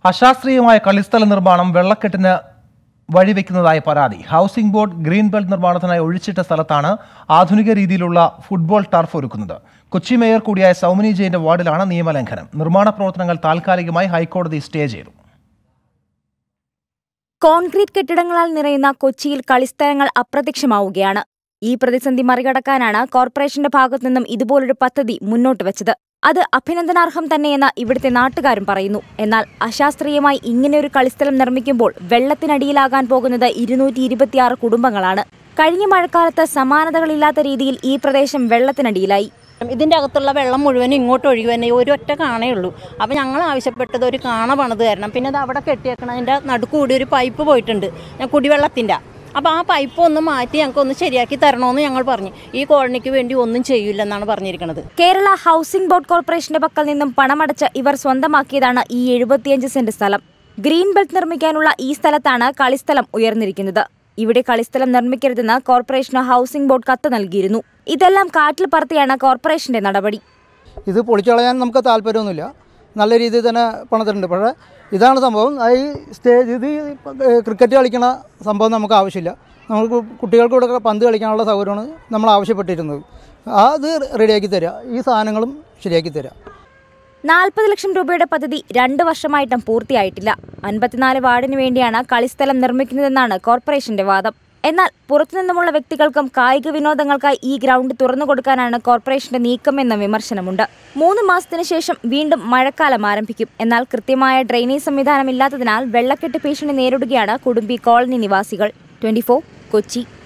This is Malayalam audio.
അശാസ്ത്രീയമായ കളിസ്ഥല നിർമ്മാണം വെള്ളക്കെട്ടിന് വഴിവെക്കുന്നതായി പരാതി ഹൗസിംഗ് ബോർഡ് ഗ്രീൻ ബെൽറ്റ് നിർമ്മാണത്തിനായി ഒഴിച്ചിട്ട സ്ഥലത്താണ് ആധുനിക രീതിയിലുള്ള ഫുട്ബോൾ ടർഫ് ഒരുക്കുന്നത് കൊച്ചി മേയർ കൂടിയായ സൗമിനി ജെയിന്റെ വാർഡിലാണ് നിയമലംഘനം നിർമ്മാണ പ്രവർത്തനങ്ങൾ താൽക്കാലികമായി ഹൈക്കോടതി സ്റ്റേ ചെയ്തു കോൺക്രീറ്റ് കെട്ടിടങ്ങളാൽ നിറയുന്ന കൊച്ചിയിൽ കളിസ്ഥലങ്ങൾ അപ്രത്യക്ഷമാവുകയാണ് ഈ പ്രതിസന്ധി മറികടക്കാനാണ് കോർപ്പറേഷന്റെ ഭാഗത്തു നിന്നും ഇതുപോലൊരു പദ്ധതി മുന്നോട്ട് വെച്ചത് അത് അഭിനന്ദനാർഹം തന്നെയെന്ന് ഇവിടുത്തെ നാട്ടുകാരും പറയുന്നു എന്നാൽ അശാസ്ത്രീയമായി ഇങ്ങനെയൊരു കളിസ്ഥലം നിർമ്മിക്കുമ്പോൾ വെള്ളത്തിനടിയിലാകാൻ പോകുന്നത് ഇരുന്നൂറ്റി ഇരുപത്തിയാറ് കുടുംബങ്ങളാണ് കഴിഞ്ഞ മഴക്കാലത്ത് സമാനതകളില്ലാത്ത രീതിയിൽ ഈ പ്രദേശം വെള്ളത്തിനടിയിലായി ഇതിൻ്റെ അകത്തുള്ള വെള്ളം മുഴുവനും ഇങ്ങോട്ട് ഒഴുകി തന്നെ ഒരൊറ്റ കാണേ ഉള്ളൂ അപ്പോൾ ഞങ്ങൾ ആവശ്യപ്പെട്ടത് ഒരു കാണ പണിത് തരണം പിന്നെ അത് അവിടെ കെട്ടിയേക്കണതിൻ്റെ നടുക്കൂടി ഒരു പൈപ്പ് പോയിട്ടുണ്ട് ഞാൻ കുടിവെള്ളത്തിൻ്റെ അപ്പോൾ ആ പൈപ്പ് ഒന്ന് മാറ്റി ഞങ്ങൾക്ക് ഒന്ന് ശരിയാക്കി തരണമെന്ന് ഞങ്ങൾ പറഞ്ഞു ഈ കോളനിക്ക് വേണ്ടി ഒന്നും ചെയ്യില്ലെന്നാണ് പറഞ്ഞിരിക്കുന്നത് കേരള ഹൗസിംഗ് ബോർഡ് കോർപ്പറേഷന്റെ പക്കൽ നിന്നും പണമടച്ച് ഇവർ സ്വന്തമാക്കിയതാണ് ഈ എഴുപത്തിയഞ്ച് സെന്റ് സ്ഥലം ഗ്രീൻ ബെൽറ്റ് നിർമ്മിക്കാനുള്ള ഈ സ്ഥലത്താണ് കളിസ്ഥലം ഉയർന്നിരിക്കുന്നത് ഇവിടെ കളിസ്ഥലം നിർമ്മിക്കരുതെന്ന് കോർപ്പറേഷന് ഹൗസിംഗ് ബോർഡ് കത്ത് നൽകിയിരുന്നു ഇതെല്ലാം കാറ്റിൽ പറത്തിയാണ് കോർപ്പറേഷന്റെ നടപടി ഇത് പൊളിച്ചളയാൻ നമുക്ക് താല്പര്യമൊന്നുമില്ല നല്ല രീതിയിൽ തന്നെ പണിതിട്ടുണ്ട് പക്ഷേ ഇതാണ് സംഭവം ആ ഈ സ്റ്റേജ് ഇത് ഈ ക്രിക്കറ്റ് കളിക്കണ സംഭവം നമുക്ക് ആവശ്യമില്ല നമുക്ക് കുട്ടികൾക്ക് കൂടെ പന്ത് കളിക്കാനുള്ള സൗകര്യമാണ് നമ്മൾ ആവശ്യപ്പെട്ടിരുന്നത് അത് റെഡിയാക്കി തരിക ഈ സാധനങ്ങളും ശരിയാക്കി തരിക നാൽപ്പത് ലക്ഷം രൂപയുടെ പദ്ധതി രണ്ട് വർഷമായിട്ടും പൂർത്തിയായിട്ടില്ല അൻപത്തിനാല് വാർഡിന് വേണ്ടിയാണ് കളിസ്ഥലം നിർമ്മിക്കുന്നതെന്നാണ് കോർപ്പറേഷന്റെ വാദം എന്നാൽ പുറത്തുനിന്നുമുള്ള വ്യക്തികൾക്കും കായിക വിനോദങ്ങൾക്കായി ഈ ഗ്രൗണ്ട് തുറന്നു കൊടുക്കാനാണ് കോർപ്പറേഷന്റെ നീക്കമെന്ന വിമർശനമുണ്ട് മൂന്ന് മാസത്തിനു ശേഷം വീണ്ടും മഴക്കാലം ആരംഭിക്കും എന്നാൽ കൃത്യമായ ഡ്രെയിനേജ് സംവിധാനം ഇല്ലാത്തതിനാൽ വെള്ളക്കെട്ട് ഭീഷണി നേരിടുകയാണ് കുടുംബി കോളനി നിവാസികൾ ട്വന്റി കൊച്ചി